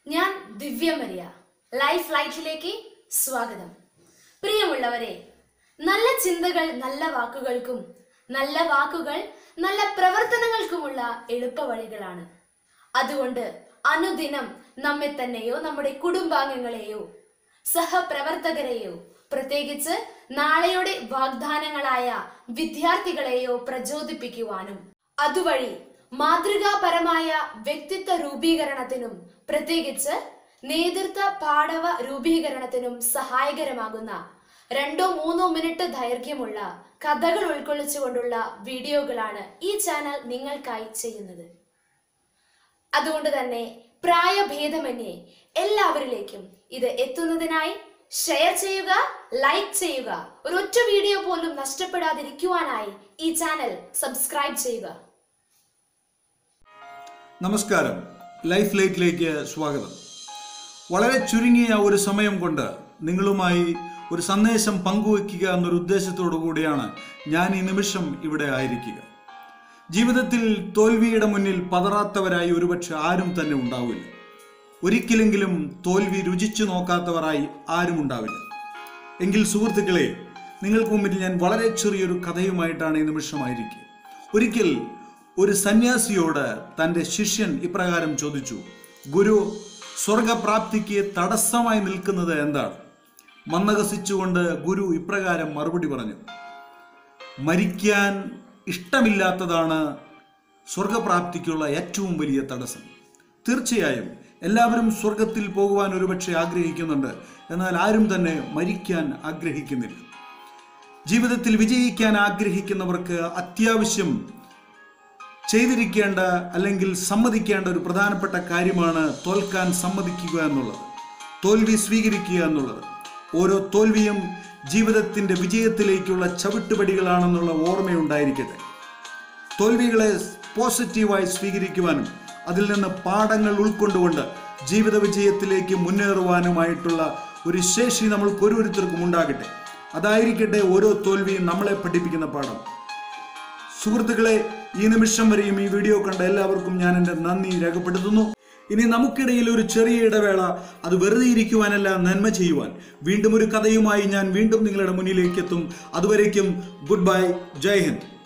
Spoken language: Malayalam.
ഞാൻ ദിവ്യ മരിയ ലൈഫ് ലൈറ്റിലേക്ക് സ്വാഗതം പ്രിയമുള്ളവരെ നല്ല ചിന്തകൾ നല്ല വാക്കുകൾക്കും നല്ല വാക്കുകൾ നല്ല പ്രവർത്തനങ്ങൾക്കുമുള്ള എളുപ്പവഴികളാണ് അതുകൊണ്ട് അനുദിനം നമ്മെ തന്നെയോ നമ്മുടെ കുടുംബാംഗങ്ങളെയോ സഹപ്രവർത്തകരെയോ പ്രത്യേകിച്ച് നാളെയുടെ വാഗ്ദാനങ്ങളായ വിദ്യാർത്ഥികളെയോ പ്രചോദിപ്പിക്കുവാനും അതുവഴി മാതൃകാപരമായ വ്യക്തിത്വ രൂപീകരണത്തിനും പ്രത്യേകിച്ച് നേതൃത്വ പാടവ രൂപീകരണത്തിനും സഹായകരമാകുന്ന രണ്ടോ മൂന്നോ മിനിറ്റ് ദൈർഘ്യമുള്ള കഥകൾ ഉൾക്കൊള്ളിച്ചുകൊണ്ടുള്ള വീഡിയോകളാണ് ഈ ചാനൽ നിങ്ങൾക്കായി ചെയ്യുന്നത് അതുകൊണ്ട് തന്നെ പ്രായഭേദമന്യേ എല്ലാവരിലേക്കും ഇത് എത്തുന്നതിനായി ഷെയർ ചെയ്യുക ലൈക്ക് ചെയ്യുക ഒരൊറ്റ വീഡിയോ പോലും നഷ്ടപ്പെടാതിരിക്കുവാനായി ഈ ചാനൽ സബ്സ്ക്രൈബ് ചെയ്യുക നമസ്കാരം ലൈഫ് ലൈറ്റിലേക്ക് സ്വാഗതം വളരെ ചുരുങ്ങിയ ഒരു സമയം കൊണ്ട് നിങ്ങളുമായി ഒരു സന്ദേശം പങ്കുവയ്ക്കുക എന്നൊരു ഉദ്ദേശത്തോടു കൂടിയാണ് ഞാൻ ഈ നിമിഷം ഇവിടെ ആയിരിക്കുക ജീവിതത്തിൽ തോൽവിയുടെ മുന്നിൽ പതറാത്തവരായി ഒരുപക്ഷെ ആരും തന്നെ ഉണ്ടാവില്ല ഒരിക്കലെങ്കിലും തോൽവി രുചിച്ചു നോക്കാത്തവരായി ആരും ഉണ്ടാവില്ല എങ്കിൽ സുഹൃത്തുക്കളെ നിങ്ങൾക്ക് മുമ്പിൽ ഞാൻ വളരെ ചെറിയൊരു കഥയുമായിട്ടാണ് ഈ നിമിഷമായിരിക്കുക ഒരിക്കൽ ഒരു സന്യാസിയോട് തൻ്റെ ശിഷ്യൻ ഇപ്രകാരം ചോദിച്ചു ഗുരു സ്വർഗപ്രാപ്തിക്ക് തടസ്സമായി നിൽക്കുന്നത് എന്താണ് മന്ദഹസിച്ചുകൊണ്ട് ഗുരു ഇപ്രകാരം മറുപടി പറഞ്ഞു മരിക്കാൻ ഇഷ്ടമില്ലാത്തതാണ് സ്വർഗപ്രാപ്തിക്കുള്ള ഏറ്റവും വലിയ തടസ്സം തീർച്ചയായും എല്ലാവരും സ്വർഗത്തിൽ പോകുവാൻ ഒരുപക്ഷെ ആഗ്രഹിക്കുന്നുണ്ട് എന്നാൽ ആരും തന്നെ മരിക്കാൻ ആഗ്രഹിക്കുന്നില്ല ജീവിതത്തിൽ വിജയിക്കാൻ ആഗ്രഹിക്കുന്നവർക്ക് അത്യാവശ്യം ചെയ്തിരിക്കേണ്ട അല്ലെങ്കിൽ സമ്മതിക്കേണ്ട ഒരു പ്രധാനപ്പെട്ട കാര്യമാണ് തോൽക്കാൻ സമ്മതിക്കുക എന്നുള്ളത് തോൽവി സ്വീകരിക്കുക എന്നുള്ളത് ഓരോ തോൽവിയും ജീവിതത്തിൻ്റെ വിജയത്തിലേക്കുള്ള ചവിട്ടുപടികളാണെന്നുള്ള ഓർമ്മയുണ്ടായിരിക്കട്ടെ തോൽവികളെ പോസിറ്റീവായി സ്വീകരിക്കുവാനും അതിൽ നിന്ന് പാഠങ്ങൾ ഉൾക്കൊണ്ടുകൊണ്ട് ജീവിത വിജയത്തിലേക്ക് മുന്നേറുവാനുമായിട്ടുള്ള ഒരു ശേഷി നമ്മൾക്ക് ഓരോരുത്തർക്കും ഉണ്ടാകട്ടെ അതായിരിക്കട്ടെ ഓരോ തോൽവിയും നമ്മളെ പഠിപ്പിക്കുന്ന പാഠം സുഹൃത്തുക്കളെ ഈ നിമിഷം വരെയും ഈ വീഡിയോ കണ്ട എല്ലാവർക്കും ഞാൻ എൻ്റെ നന്ദി രേഖപ്പെടുത്തുന്നു ഇനി നമുക്കിടയിൽ ഒരു ചെറിയ ഇടവേള അത് വെറുതെ ഇരിക്കുവാനല്ല നന്മ ചെയ്യുവാൻ വീണ്ടും ഒരു കഥയുമായി ഞാൻ വീണ്ടും നിങ്ങളുടെ മുന്നിലേക്ക് എത്തും അതുവരേക്കും ഗുഡ് ബൈ ജയ് ഹിന്ദ്